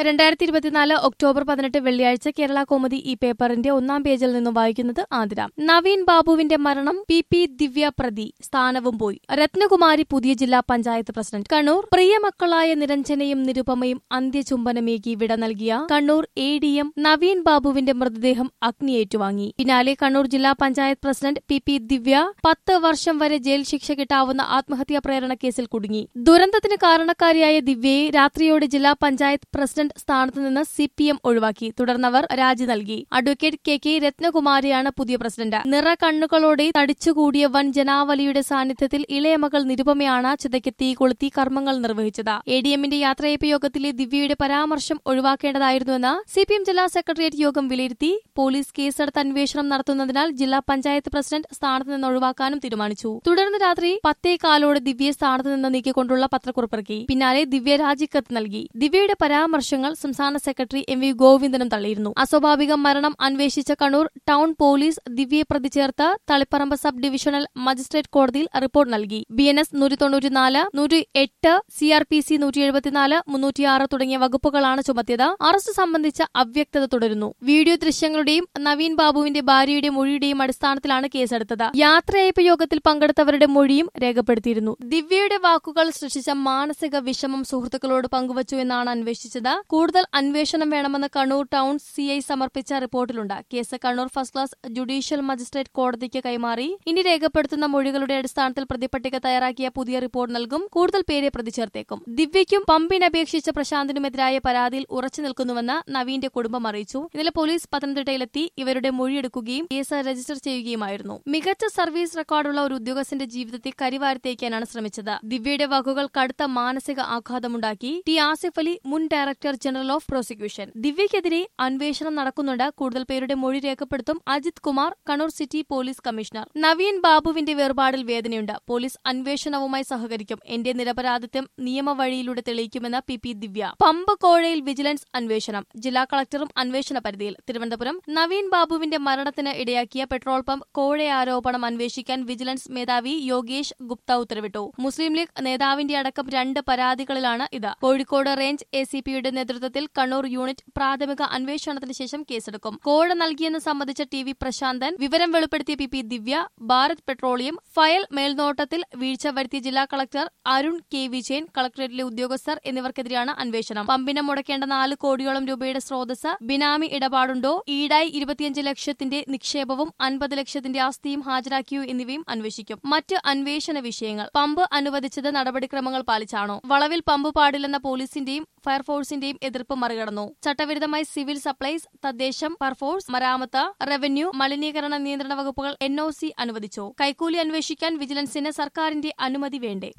രണ്ടായിരത്തി ഇരുപത്തിനാല് ഒക്ടോബർ പതിനെട്ട് വെള്ളിയാഴ്ച കേരള കോമഡി ഈ പേപ്പറിന്റെ ഒന്നാം പേജിൽ നിന്നും വായിക്കുന്നത് ആതിര നവീൻ ബാബുവിന്റെ മരണം പി പി ദിവ്യ പ്രതി സ്ഥാനവും പോയി രത്നകുമാരി പുതിയ ജില്ലാ പഞ്ചായത്ത് പ്രസിഡന്റ് കണ്ണൂർ പ്രിയമക്കളായ നിരഞ്ജനയും നിരുപമയും അന്ത്യചുംബനമേകി വിട നൽകിയ Kannur A D M Naveen ബാബുവിന്റെ മൃതദേഹം അഗ്നി ഏറ്റുവാങ്ങി പിന്നാലെ കണ്ണൂർ ജില്ലാ panchayat president P P Divya പത്ത് വർഷം വരെ ജയിൽ ശിക്ഷ കിട്ടാവുന്ന ആത്മഹത്യാ പ്രേരണ കേസിൽ കുടുങ്ങി ദുരന്തത്തിന് കാരണക്കാരിയായ ദിവ്യയെ രാത്രിയോടെ ജില്ലാ പഞ്ചായത്ത് പ്രസിഡന്റ് സ്ഥാനത്ത് നിന്ന് സി പി എം ഒഴിവാക്കി തുടർന്നവർ രാജി നൽകി അഡ്വക്കേറ്റ് കെ കെ രത്നകുമാരിയാണ് പുതിയ പ്രസിഡന്റ് നിറ കണ്ണുകളോടെ തടിച്ചുകൂടിയ വൻ ജനാവലിയുടെ സാന്നിധ്യത്തിൽ ഇളയ മകൾ നിരുപമയാണ് ചിതയ്ക്ക് തീ കൊളുത്തി കർമ്മങ്ങൾ നിർവഹിച്ചത് എ ഡി എമ്മിന്റെ യാത്രയപ്പ് യോഗത്തിലെ ദിവ്യയുടെ പരാമർശം ഒഴിവാക്കേണ്ടതായിരുന്നുവെന്ന് സി പി എം ജില്ലാ സെക്രട്ടേറിയറ്റ് യോഗം വിലയിരുത്തി പോലീസ് കേസെടുത്ത് അന്വേഷണം നടത്തുന്നതിനാൽ ജില്ലാ പഞ്ചായത്ത് പ്രസിഡന്റ് സ്ഥാനത്ത് നിന്ന് ഒഴിവാക്കാനും തീരുമാനിച്ചു തുടർന്ന് രാത്രി പത്തേകാലോടെ ദിവ്യയെ സ്ഥാനത്ത് നിന്ന് നീക്കിക്കൊണ്ടുള്ള പത്രക്കുറിപ്പിറക്കി പിന്നാലെ ദിവ്യ രാജിക്കത്ത് നൽകി ദിവ്യയുടെ പരാമർശങ്ങൾ സംസ്ഥാന സെക്രട്ടറി എം വി ഗോവിന്ദനും തള്ളിയിരുന്നു അസ്വാഭാവിക മരണം അന്വേഷിച്ച കണ്ണൂർ ടൗൺ പോലീസ് ദിവ്യയെ പ്രതി ചേർത്ത് തളിപ്പറമ്പ് സബ് ഡിവിഷണൽ മജിസ്ട്രേറ്റ് കോടതിയിൽ റിപ്പോർട്ട് നൽകി ബി എൻ എസ് നൂറ്റി തൊണ്ണൂറ്റിനാല് നൂറ്റി എട്ട് സി ആർ പി സി നൂറ്റി എഴുപത്തിനാല് മുന്നൂറ്റിയാറ് തുടങ്ങിയ വകുപ്പുകളാണ് ചുമത്തിയത് അറസ്റ്റ് സംബന്ധിച്ച അവ്യക്തത തുടരുന്നു വീഡിയോ ദൃശ്യങ്ങളുടെയും നവീൻ ബാബുവിന്റെ ഭാര്യയുടെ മൊഴിയുടെയും അടിസ്ഥാനത്തിലാണ് കേസെടുത്തത് യാത്രയയപ്പ് യോഗത്തിൽ പങ്കെടുത്തവരുടെ മൊഴിയും രേഖപ്പെടുത്തിയിരുന്നു ദിവ്യയുടെ വാക്കുകൾ സൃഷ്ടിച്ച മാനസിക വിഷമം സുഹൃത്തുക്കളോട് പങ്കുവച്ചു എന്നാണ് അന്വേഷിച്ചത് കൂടുതൽ അന്വേഷണം വേണമെന്ന് കണ്ണൂർ ടൗൺ സി ഐ സമർപ്പിച്ച റിപ്പോർട്ടിലുണ്ട് case Kannur first class judicial magistrate കോടതിക്ക് കൈമാറി ഇനി രേഖപ്പെടുത്തുന്ന മൊഴികളുടെ അടിസ്ഥാനത്തിൽ പ്രതിപട്ടിക തയ്യാറാക്കിയ പുതിയ റിപ്പോർട്ട് നൽകും കൂടുതൽ പേരെ പ്രതി ചേർത്തേക്കും ദിവ്യയ്ക്കും പമ്പിനപേക്ഷിച്ച പ്രശാന്തിനുമെതിരായ പരാതിയിൽ ഉറച്ചു നിൽക്കുന്നുവെന്ന് നവീന്റെ കുടുംബം അറിയിച്ചു ഇന്നലെ പോലീസ് പത്തനംതിട്ടയിലെത്തി ഇവരുടെ മൊഴിയെടുക്കുകയും കേസ് രജിസ്റ്റർ ചെയ്യുകയുമായിരുന്നു മികച്ച സർവീസ് റെക്കോർഡുള്ള ഒരു ഉദ്യോഗസ്ഥന്റെ ജീവിതത്തെ കരിവാരത്തേക്കാനാണ് ശ്രമിച്ചത് ദിവ്യയുടെ വാക്കുകൾ കടുത്ത മാനസിക ആഘാതമുണ്ടാക്കി ടി ആസിഫ് അലി മുൻ ഡയറക്ടർ ജനറൽ ഓഫ് പ്രോസിക്യൂഷൻ ദിവ്യയ്ക്കെതിരെ അന്വേഷണം നടക്കുന്നുണ്ട് കൂടുതൽ പേരുടെ മൊഴി രേഖപ്പെടുത്തും Ajith Kumar Kannur city police commissioner Naveen ബാബുവിന്റെ വേർപാടിൽ വേദനയുണ്ട് പോലീസ് അന്വേഷണവുമായി സഹകരിക്കും എന്റെ നിരപരാധിത്വം നിയമവഴിയിലൂടെ തെളിയിക്കുമെന്ന് പി പി ദിവ്യ പമ്പ് കോഴയിൽ വിജിലൻസ് അന്വേഷണം ജില്ലാ കളക്ടറും അന്വേഷണ പരിധിയിൽ തിരുവനന്തപുരം നവീൻ ബാബുവിന്റെ മരണത്തിന് ഇടയാക്കിയ പെട്രോൾ പമ്പ് കോഴ ആരോപണം അന്വേഷിക്കാൻ വിജിലൻസ് മേധാവി യോഗേഷ് ഗുപ്ത ഉത്തരവിട്ടു മുസ്ലിം ലീഗ് നേതാവിന്റെ അടക്കം രണ്ട് പരാതികളിലാണ് ഇത് കോഴിക്കോട് റേഞ്ച് എ സി പിയുടെ നേതൃത്വത്തിൽ കണ്ണൂർ യൂണിറ്റ് പ്രാഥമിക അന്വേഷണത്തിന് ശേഷം കേസെടുക്കും കോഴ നൽകിയെന്ന് സംബന്ധിച്ച ടി വി പ്രശാന്തൻ വിവരം വെളിപ്പെടുത്തിയ P P Divya Bharat petroleum file മേൽനോട്ടത്തിൽ വീഴ്ച വരുത്തിയ ജില്ലാ കളക്ടർ അരുൺ കെ വിജയൻ കളക്ടറേറ്റിലെ ഉദ്യോഗസ്ഥർ എന്നിവർക്കെതിരെയാണ് അന്വേഷണം പമ്പിന് മുടക്കേണ്ട നാല് കോടിയോളം രൂപയുടെ സ്രോതസ് ബിനാമി ഇടപാടുണ്ടോ ഈടായി ഇരുപത്തിയഞ്ച് ലക്ഷത്തിന്റെ നിക്ഷേപവും അൻപത് ലക്ഷത്തിന്റെ ആസ്തിയും ഹാജരാക്കിയോ എന്നിവയും അന്വേഷിക്കും മറ്റ് അന്വേഷണ വിഷയങ്ങൾ പമ്പ് അനുവദിച്ചത് നടപടിക്രമങ്ങൾ പാലിച്ചാണോ വളവിൽ പമ്പ് പാടില്ലെന്ന പോലീസിന്റെയും ഫയർഫോഴ്സിന്റെയും എതിർപ്പ് മറികടന്നു ചട്ടവിരുദ്ധമായി സിവിൽ സപ്ലൈസ് തദ്ദേശം ഫയർഫോഴ്സ് മരാമത്ത് റവന്യൂ മലിനീകരണ നിയന്ത്രണ വകുപ്പുകൾ എൻ അനുവദിച്ചു കൈക്കൂലി അന്വേഷിക്കാൻ വിജിലൻസിന് സർക്കാരിന്റെ അനുമതി വേണ്ടേ